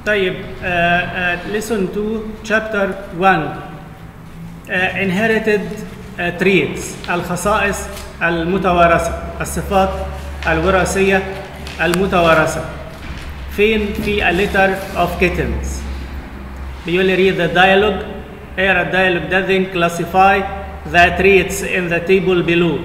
طيب uh, uh, listen to chapter 1 uh, inherited uh, traits الخصائص المتوارثة الصفات الوراثية المتوارثة فين في a litter of kittens بيقول لي read the dialogue اقرا الديالوج ده then classify the traits in the table below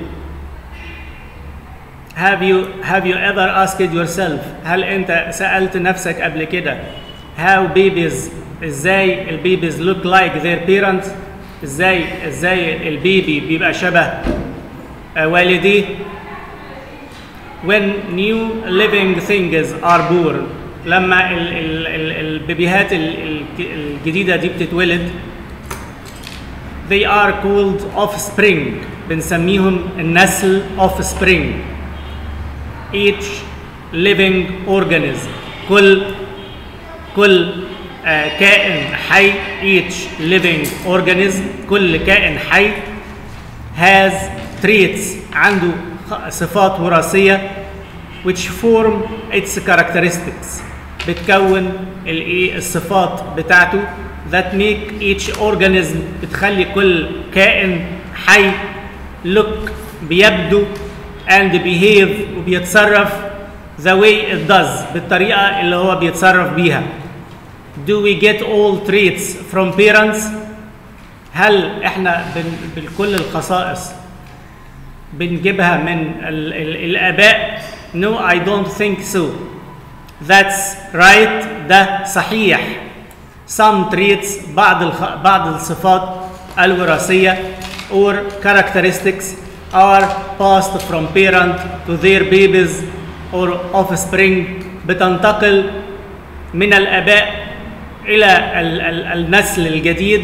have you have you ever asked yourself هل انت سألت نفسك قبل كده how babies ازاي البيبيز look like their parents ازاي ازاي البيبي بيبقى شبه آه، والديه when new living things are born لما ال ال ال البيبيهات ال ال الجديدة دي بتتولد they are called offspring بنسميهم النسل offspring each living organism كل كل آه، كائن حي each living organism كل كائن حي has traits عنده خ- صفات وراثية which form its characteristics بتكون الايه الصفات بتاعته that make each organism بتخلي كل كائن حي look بيبدو and behave وبيتصرف the way it does بالطريقة اللي هو بيتصرف بيها do we get all traits from parents هل احنا بن بكل الخصائص بنجيبها من ال ال الاباء no I don't think so that's right ده صحيح some traits بعض الخ... بعض الصفات الوراثية or characteristics are passed from parent to their babies or offspring بتنتقل من الآباء إلى ال ال النسل الجديد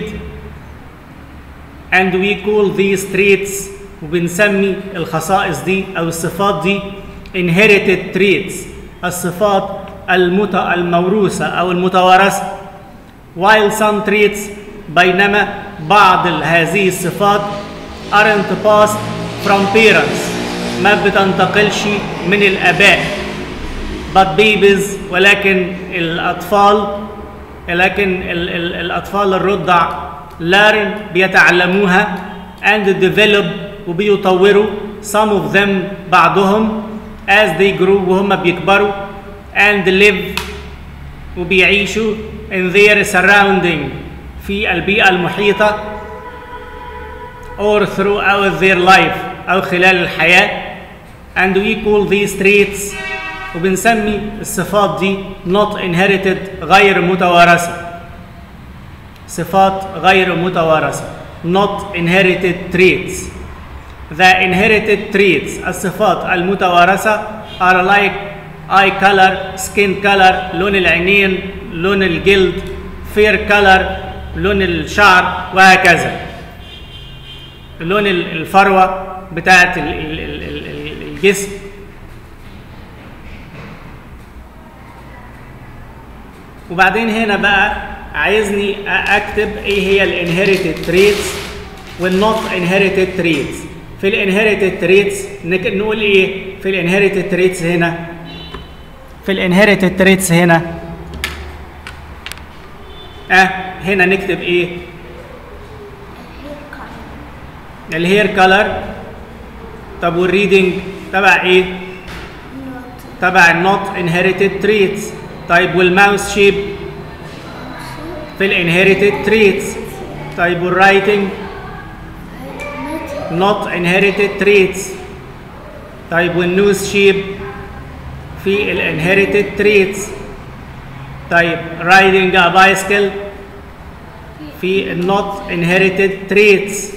and we call these traits وبنسمي الخصائص دي أو الصفات دي inherited traits الصفات المت الموروثة أو المتوارثة while some traits بينما بعض ال- هذه الصفات aren't passed from parents ما بتنتقلش من الآباء but babies ولكن الأطفال لكن ال ال الأطفال الرضع learn بيتعلموها and develop وبيطوروا some of them بعضهم as they grow وهم بيكبروا and live وبيعيشوا in their surrounding في البيئة المحيطة or throughout their life أو خلال الحياة and we call these traits وبنسمي الصفات دي not inherited غير متوارثة صفات غير متوارثة not inherited traits the inherited traits الصفات المتوارثة are like eye color skin color لون العينين لون الجلد fair color لون الشعر وهكذا لون ال- الفروة بتاعة ال- ال- ال- ال- ال- الجسم وبعدين هنا بقى عايزني أ- اكتب ايه هي الانهيرتد تريتس والنوت انهيرتد تريتس في الانهيرتد تريتس نقول ايه في الانهيرتد تريتس هنا في الانهيرتد تريتس هنا اه هنا نكتب ايه الهير كلر طب والريدنج تبع ايه تبع النوت انهيرتد تريتس طيب والماوس شيب في الانهيرتد تريتس طيب والرايتنج not inherited traits طيب والنوز شيب في الانهيرتد traits طيب riding a bicycle في ال not inherited traits